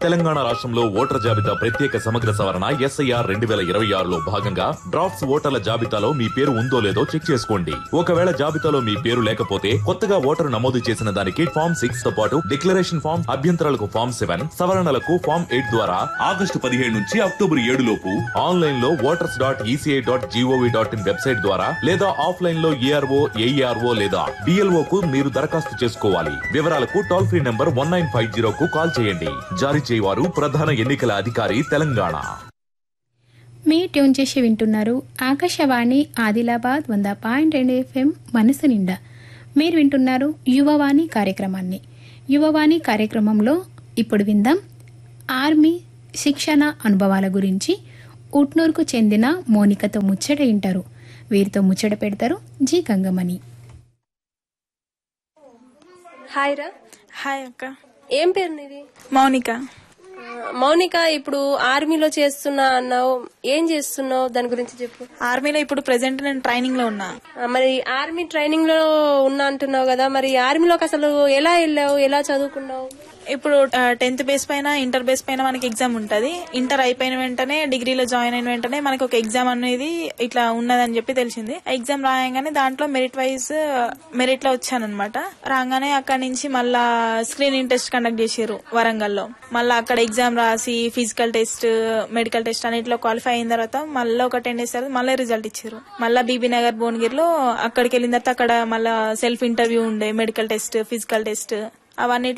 తెలంగాణ రాష్ట్రంలో ఓటర్ జాబితా ప్రత్యేక సమగ్ర సవరణ ఎస్ఐఆర్ రెండు వేల ఇరవై ఆరులో భాగంగా డ్రాఫ్ట్స్ ఓటర్ల జాబితాలో మీ పేరు ఉందో లేదో చెక్ చేసుకోండి ఒకవేళ జాబితాలో మీ పేరు లేకపోతే కొత్తగా ఓటరు నమోదు చేసిన దానికి ఫామ్ సిక్స్ తో పాటు డిక్లరేషన్ ఫామ్ అభ్యంతరాలకు ఫామ్ సెవెన్ సవరణలకు ఫామ్ ఎయిట్ ద్వారా ఆగస్టు పదిహేడు నుంచి అక్టోబర్ ఏడు లోపు ఆన్లైన్ లో voters dot ECI dot GOV dot in website ద్వారా లేదా ఆఫ్లైన్ లో ఏఆర్ఓ ఏఈఆర్ఓ లేదా డిఎల్ఓ కు మీరు దరఖాస్తు చేసుకోవాలి వివరాలకు toll free number one nine five zero కు కాల్ చేయండి జారీ చేయవారు ప్రధాన ఎన్నికల అధికారి తెలంగాణ మీ ట్యూన్ చేసి వింటున్నారు ఆకాశవాణి ఆదిలాబాద్ వంద పాయింట్ రెండు ఎఫ్ఎం మనసు నిండా మీరు వింటున్నారు యువవాణి కార్యక్రమాన్ని యువవాణి కార్యక్రమంలో ఇప్పుడు విందాం ఆర్మీ శిక్షణ అనుభవాల గురించి ఉట్నూరుకు చెందిన మోనికతో ముచ్చట వింటారు వీరితో ముచ్చట పెడతారు జి గంగమణి హాయ్ రా హాయ్ అక్క ఏం పేరు నీది మౌనిక ఆ, మౌనిక ఇప్పుడు ఆర్మీలో చేస్తున్నా అన్నావు ఏం చేస్తున్నావు దాని గురించి చెప్పు ఆర్మీలో ఇప్పుడు ప్రెసెంట్ నేను ట్రైనింగ్ లో ఉన్నా ఆ, మరి ఆర్మీ ట్రైనింగ్ లో ఉన్నా అంటున్నావు కదా మరి ఆర్మీలోకి అసలు ఎలా వెళ్ళావు ఎలా చదువుకున్నావు ఇప్పుడు టెన్త్ బేస్ పైన ఇంటర్ బేస్ పైన మనకి ఎగ్జామ్ ఉంటది ఇంటర్ అయిపోయిన వెంటనే డిగ్రీలో జాయిన్ అయిన వెంటనే మనకి ఒక ఎగ్జామ్ అనేది ఇట్లా ఉన్నదని చెప్పి తెలిసింది ఆ ఎగ్జామ్ రాయంగానే దాంట్లో మెరిట్ వైజ్ మెరిట్ లో వచ్చాను అనమాట రాగానే అక్కడ నుంచి మళ్ళా స్క్రీనింగ్ టెస్ట్ కండక్ట్ చేసారు వరంగల్లో మళ్ళీ అక్కడ ఎగ్జామ్ రాసి ఫిజికల్ టెస్ట్ మెడికల్ టెస్ట్ అన్నిట్లో క్వాలిఫై అయిన తర్వాత మళ్ళీ ఒక టెన్ డేస్ తర్వాత మళ్ళీ రిజల్ట్ ఇచ్చారు మళ్ళీ బీబీ నగర్ భువనగిరిలో అక్కడికి వెళ్ళిన తర్వాత అక్కడ మళ్ళీ సెల్ఫ్ ఇంటర్వ్యూ ఉండే మెడికల్ టెస్ట్ ఫిజికల్ టెస్ట్ అవన్నీ